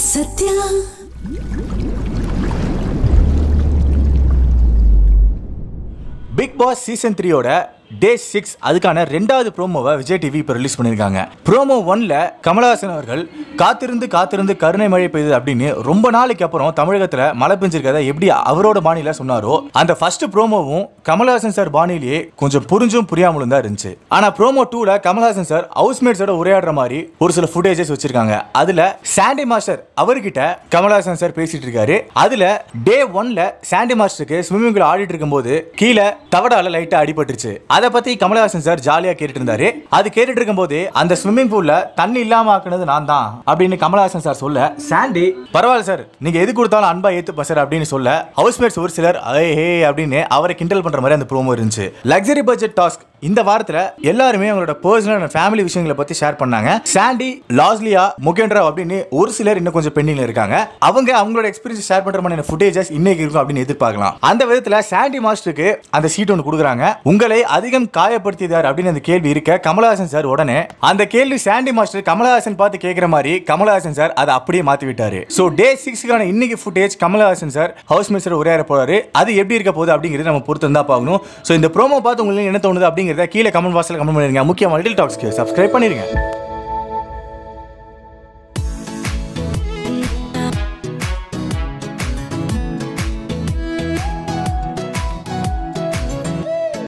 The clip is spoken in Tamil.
சத்யா பிக் பாஸ் சீசன் த்ரீயோட டே சிக்ஸ் அதுக்கான ரெண்டாவது ப்ரோமோவை விஜய் டிவி இப்போ ரிலீஸ் பண்ணியிருக்காங்க ப்ரோமோ ஒன்ல கமலஹாசன் அவர்கள் காத்திருந்து காத்திருந்து கருணை மழை பெய்யுது அப்படின்னு ரொம்ப நாளைக்கு அப்புறம் தமிழகத்தில் மழை பெஞ்சிருக்கதை எப்படி அவரோட பாணியில சொன்னாரோ அந்த ஃபர்ஸ்ட் ப்ரோமோவும் கமலஹாசன் சார் பாணியிலேயே கொஞ்சம் புரிஞ்சும் புரியாமலும் தான் இருந்துச்சு ஆனா ப்ரோமோ டூல கமலஹாசன் சார் ஹவுஸ்மேட்ஸோட உரையாடுற மாதிரி ஒரு சில ஃபுட்டேஜஸ் வச்சிருக்காங்க அதுல சாண்டி மாஸ்டர் அவர்கிட்ட கமலஹாசன் சார் பேசிட்டு இருக்காரு அதுல டே ஒன்ல சாண்டி மாஸ்டருக்கு ஸ்விம்மிங் பூல் ஆடிட்டு இருக்கும்போது கீழே தவடால லைட்டா அடிபட்டுருச்சு அதை பத்தி கமலஹாசன் சார் ஜாலியா கேட்டுட்டு இருந்தாரு அது கேட்டுட்டு இருக்கும்போது அந்த ஸ்விம்மிங் பூல்ல தண்ணி இல்லாம ஆக்குனது நான் தான் அப்படின்னு கமலஹாசன் சார் சொல்ல சாண்டி பரவாயில்ல சார் நீங்க எது கொடுத்தாலும் அன்பா ஏத்துப்பா சார் அப்படின்னு சொல்ல ஹவுஸ்மேட்ஸ் ஒரு சிலர் "ஐ, ஹே அப்படின்னு அவரை கிண்டல் பண்ற மாதிரி அந்த ப்ரோமோ இருந்துச்சு லக்ஸரி பட்ஜெட் டாஸ்க் இந்த வாரத்துல எல்லாருமே அவங்களோட பர்சனல் ஃபேமிலி விஷயங்களை பத்தி ஷேர் பண்ணாங்க சாண்டி லாஸ்லியா முகேந்திரா அப்படின்னு ஒரு சிலர் இன்னும் கொஞ்சம் பெண்டிங்ல இருக்காங்க அவங்க அவங்களோட எக்ஸ்பீரியன்ஸ் ஷேர் பண்ற மாதிரி ஃபுட்டேஜஸ் இன்னைக்கு இருக்கும் அப்படின்னு எதிர்பார்க்கலாம் அந்த விதத்துல சாண்டி மாஸ்டருக்கு அந்த சீட் ஒன்று கொடுக்குறாங்க உங்களை அதிகம் காயப்படுத்தியதார் அப்படின்னு அந்த கேள்வி இருக்க கமலஹாசன் சார் உடனே அந்த கேள்வி சாண்டி மாஸ்டர் கமலஹாசன் பார்த்து கேட்கிற மாதிரி கமலஹாசன் சார் அதை அப்படியே மாத்தி விட்டாரு சோ டே சிக்ஸ்க்கான இன்னைக்கு footage Kamalahaasan sir house minister உரையாட போறாரு அது எப்படி இருக்க போகுது அப்படிங்கிறது நம்ம பொறுத்து தான் பார்க்கணும் ஸோ இந்த ப்ரோமோ பார்த்து உங்களுக்கு என்ன தோணுது அப்படிங்கிறத கீழே கமெண்ட் பாக்ஸில் கமெண்ட் பண்ணிருங்க முக்கியமாக லிட்டில் டாக்ஸ்க்கு சப்ஸ்கிரைப் பண்ணிருங்க